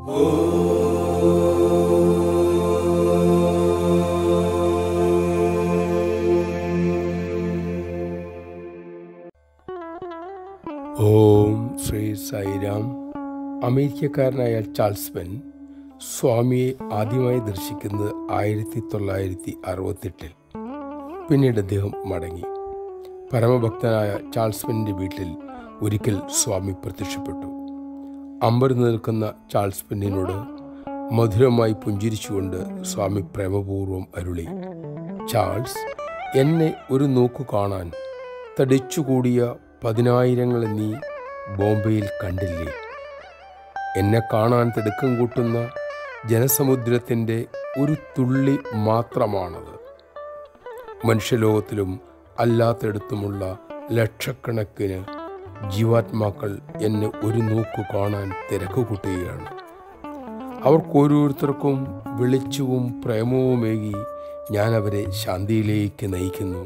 ഓം ശ്രീ സായിരാം അമേരിക്കക്കാരനായ Charles Penn സ്വാമിയെ ആദ്യമായി ദർശിക്കുന്നത് ആയിരത്തി തൊള്ളായിരത്തി അറുപത്തെട്ടിൽ പിന്നീട് അദ്ദേഹം മടങ്ങി പരമഭക്തനായ ചാൾസ് പെന്നിൻ്റെ വീട്ടിൽ ഒരിക്കൽ സ്വാമി പ്രത്യക്ഷപ്പെട്ടു അമ്പരന്ന് നിൽക്കുന്ന ചാൾസ് പെന്നിനോട് മധുരമായി പുഞ്ചിരിച്ചുകൊണ്ട് സ്വാമി പ്രേമപൂർവം അരുളി ചാൾസ് എന്നെ ഒരു നോക്കു കാണാൻ തടിച്ചുകൂടിയ പതിനായിരങ്ങളെ നീ ബോംബെയിൽ കണ്ടില്ലേ എന്നെ കാണാൻ തിടുക്കം കൂട്ടുന്ന ജനസമുദ്രത്തിൻ്റെ ഒരു തുള്ളി മാത്രമാണത് മനുഷ്യലോകത്തിലും അല്ലാത്തിടത്തുമുള്ള ലക്ഷക്കണക്കിന് ജീവാത്മാക്കൾ എന്നെ ഒരു നോക്കു കാണാൻ തിരക്ക് കൂട്ടുകയാണ് അവർക്കോരോരുത്തർക്കും വെളിച്ചവും പ്രേമവുമേകി ഞാൻ അവരെ ശാന്തിയിലേക്ക് നയിക്കുന്നു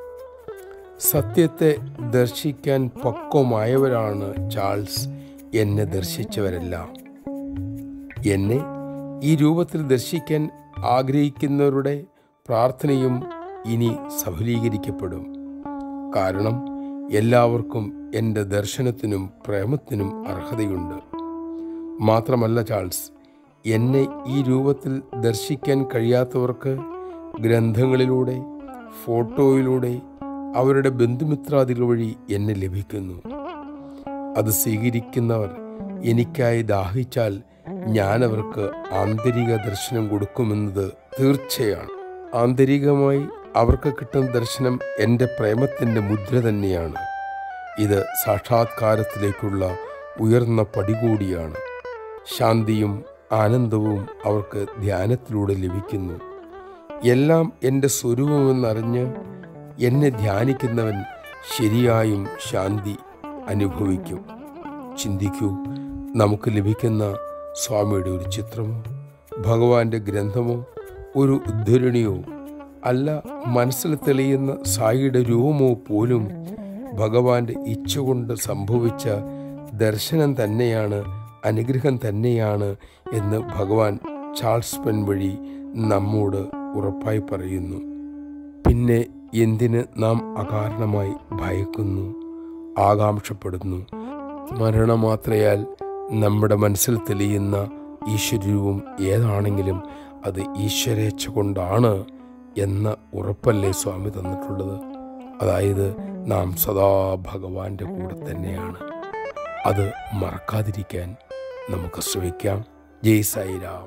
സത്യത്തെ ദർശിക്കാൻ പക്വമായവരാണ് ചാൾസ് എന്നെ ദർശിച്ചവരെല്ലാം എന്നെ ഈ രൂപത്തിൽ ദർശിക്കാൻ ആഗ്രഹിക്കുന്നവരുടെ പ്രാർത്ഥനയും ഇനി സഫലീകരിക്കപ്പെടും കാരണം എല്ലാവർക്കും എൻ്റെ ദർശനത്തിനും പ്രേമത്തിനും അർഹതയുണ്ട് മാത്രമല്ല ചാൾസ് എന്നെ ഈ രൂപത്തിൽ ദർശിക്കാൻ കഴിയാത്തവർക്ക് ഗ്രന്ഥങ്ങളിലൂടെ ഫോട്ടോയിലൂടെ അവരുടെ ബന്ധുമിത്രാദികൾ വഴി എന്നെ ലഭിക്കുന്നു അത് സ്വീകരിക്കുന്നവർ എനിക്കായി ദാഹിച്ചാൽ ഞാൻ അവർക്ക് ആന്തരിക ദർശനം കൊടുക്കുമെന്നത് തീർച്ചയാണ് ആന്തരികമായി അവർക്ക് കിട്ടുന്ന ദർശനം എൻ്റെ പ്രേമത്തിൻ്റെ മുദ്ര തന്നെയാണ് ഇത് സാക്ഷാത്കാരത്തിലേക്കുള്ള ഉയർന്ന പടി കൂടിയാണ് ശാന്തിയും ആനന്ദവും അവർക്ക് ധ്യാനത്തിലൂടെ ലഭിക്കുന്നു എല്ലാം എൻ്റെ സ്വരൂപമെന്നറിഞ്ഞ് എന്നെ ധ്യാനിക്കുന്നവൻ ശരിയായും ശാന്തി അനുഭവിക്കും ചിന്തിക്കൂ നമുക്ക് ലഭിക്കുന്ന സ്വാമിയുടെ ഒരു ചിത്രമോ ഭഗവാന്റെ ഗ്രന്ഥമോ ഒരു ഉദ്ധരണിയോ അല്ല മനസ്സിൽ തെളിയുന്ന സായിയുടെ രൂപമോ പോലും ഭഗവാന്റെ ഇച്ഛ കൊണ്ട് സംഭവിച്ച ദർശനം തന്നെയാണ് അനുഗ്രഹം തന്നെയാണ് എന്ന് ഭഗവാൻ ചാൾസ് പെൻ വഴി നമ്മോട് ഉറപ്പായി പറയുന്നു പിന്നെ എന്തിന് നാം അകാരണമായി ഭയക്കുന്നു ആകാംക്ഷപ്പെടുന്നു മരണമാത്രയാൽ നമ്മുടെ മനസ്സിൽ തെളിയുന്ന ഈശ്വരൂപം ഏതാണെങ്കിലും അത് ഈശ്വരേച്ഛ കൊണ്ടാണ് എന്ന ഉറപ്പല്ലേ സ്വാമി തന്നിട്ടുള്ളത് അതായത് നാം സദാ ഭഗവാന്റെ കൂടെ തന്നെയാണ് അത് മറക്കാതിരിക്കാൻ നമുക്ക് ശ്രമിക്കാം ജയ് സായിരാം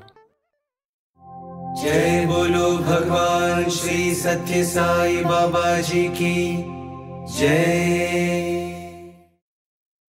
जय बोलो भगवान श्री सत्य साई बाबा जी की जय